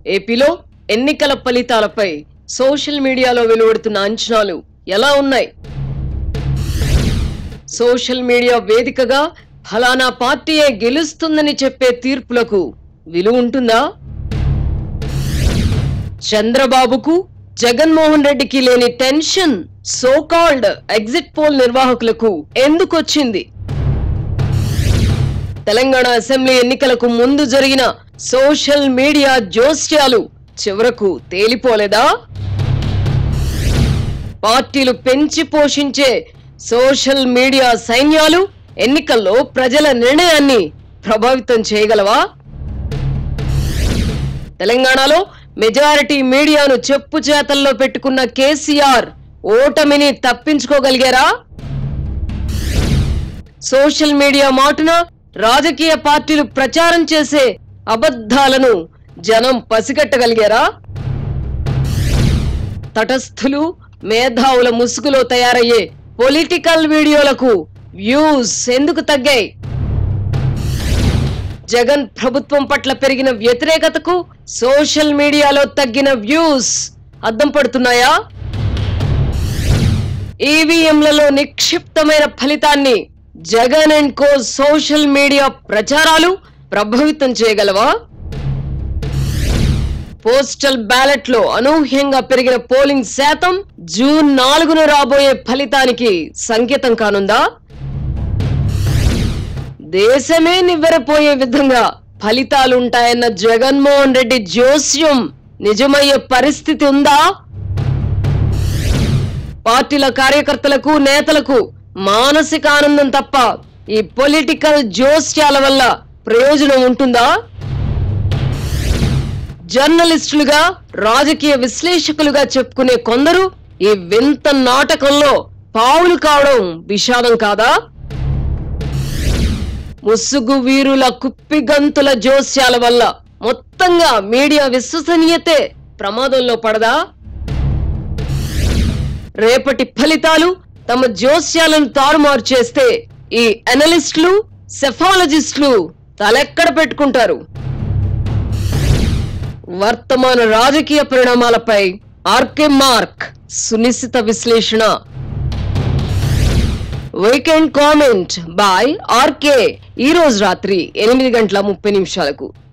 ఏపీలో ఎన్నికల ఫలితాలపై సోషల్ మీడియాలో వెలువడుతున్న అంచనాలు ఎలా ఉన్నాయి సోషల్ మీడియా వేదికగా ఫలానా పార్టీయే గెలుస్తుందని చెప్పే తీర్పులకు విలువ ఉంటుందా చంద్రబాబుకు జగన్మోహన్ రెడ్డికి లేని tension so called exit poll నిర్వాహకులకు ఎందుకొచ్చింది తెలంగాణ అసెంబ్లీ ఎన్నికలకు ముందు జరిగిన సోషల్ మీడియా జోస్యాలు చివరకు తేలిపోలేదా పార్టీలు పెంచి పోషించే సోషల్ మీడియా సైన్యాలు ఎన్నికల్లో ప్రజల నిర్ణయాన్ని ప్రభావితం చేయగలవా తెలంగాణలో మెజారిటీ మీడియాను చెప్పు చేతల్లో పెట్టుకున్న కేసీఆర్ ఓటమిని తప్పించుకోగలిగారా సోషల్ మీడియా మాటున రాజకీయ పార్టీలు ప్రచారం చేసే అబద్ధాలను జనం పసిగట్టగలిగారా తటస్థులు మేధావుల ముసుగులో తయారయ్యే పొలిటికల్ వీడియోలకు వ్యూస్ ఎందుకు తగ్గాయి జగన్ ప్రభుత్వం పట్ల పెరిగిన వ్యతిరేకతకు సోషల్ మీడియాలో తగ్గిన వ్యూస్ అద్దం పడుతున్నాయా ఈవీఎంలలో నిక్షిప్తమైన ఫలితాన్ని Jagan and co social media ప్రచారాలు ప్రభావితం చేయగలవా పోస్టల్ బ్యాలెట్ లో అనూహ్యంగా పెరిగిన పోలింగ్ శాతం జూన్ నాలుగున రాబోయే ఫలితానికి సంకేతం కానుందా దేశమే నివ్వెరపోయే విధంగా ఫలితాలుంటాయన్న జగన్మోహన్ రెడ్డి జోస్యం నిజమయ్యే పరిస్థితి ఉందా పార్టీల కార్యకర్తలకు నేతలకు మానసిక ఆనందం తప్ప ఈ పొలిటికల్ జోస్యాల వల్ల ప్రయోజనం ఉంటుందా జర్నలిస్టులుగా రాజకీయ విశ్లేషకులుగా చెప్పుకునే కొందరు ఈ వింత నాటకంలో పావులు కావడం విషాదం కాదా ముసుగు వీరుల కుప్పిగంతుల జోస్యాల వల్ల మొత్తంగా మీడియా విశ్వసనీయతే ప్రమాదంలో పడదా రేపటి ఫలితాలు తమ జోస్యాలను తారుమారు చేస్తే ఈ అనలిస్టులు సెఫాలజిస్టులు తలెక్కడ పెట్టుకుంటారు వర్తమాన రాజకీయ పరిణామాలపై ఆర్కే మార్క్ సునిశ్చిత విశ్లేషణ వీకెండ్ కామెంట్ బాయ్ ఆర్కే ఈ రోజు రాత్రి ఎనిమిది గంటల ముప్పై నిమిషాలకు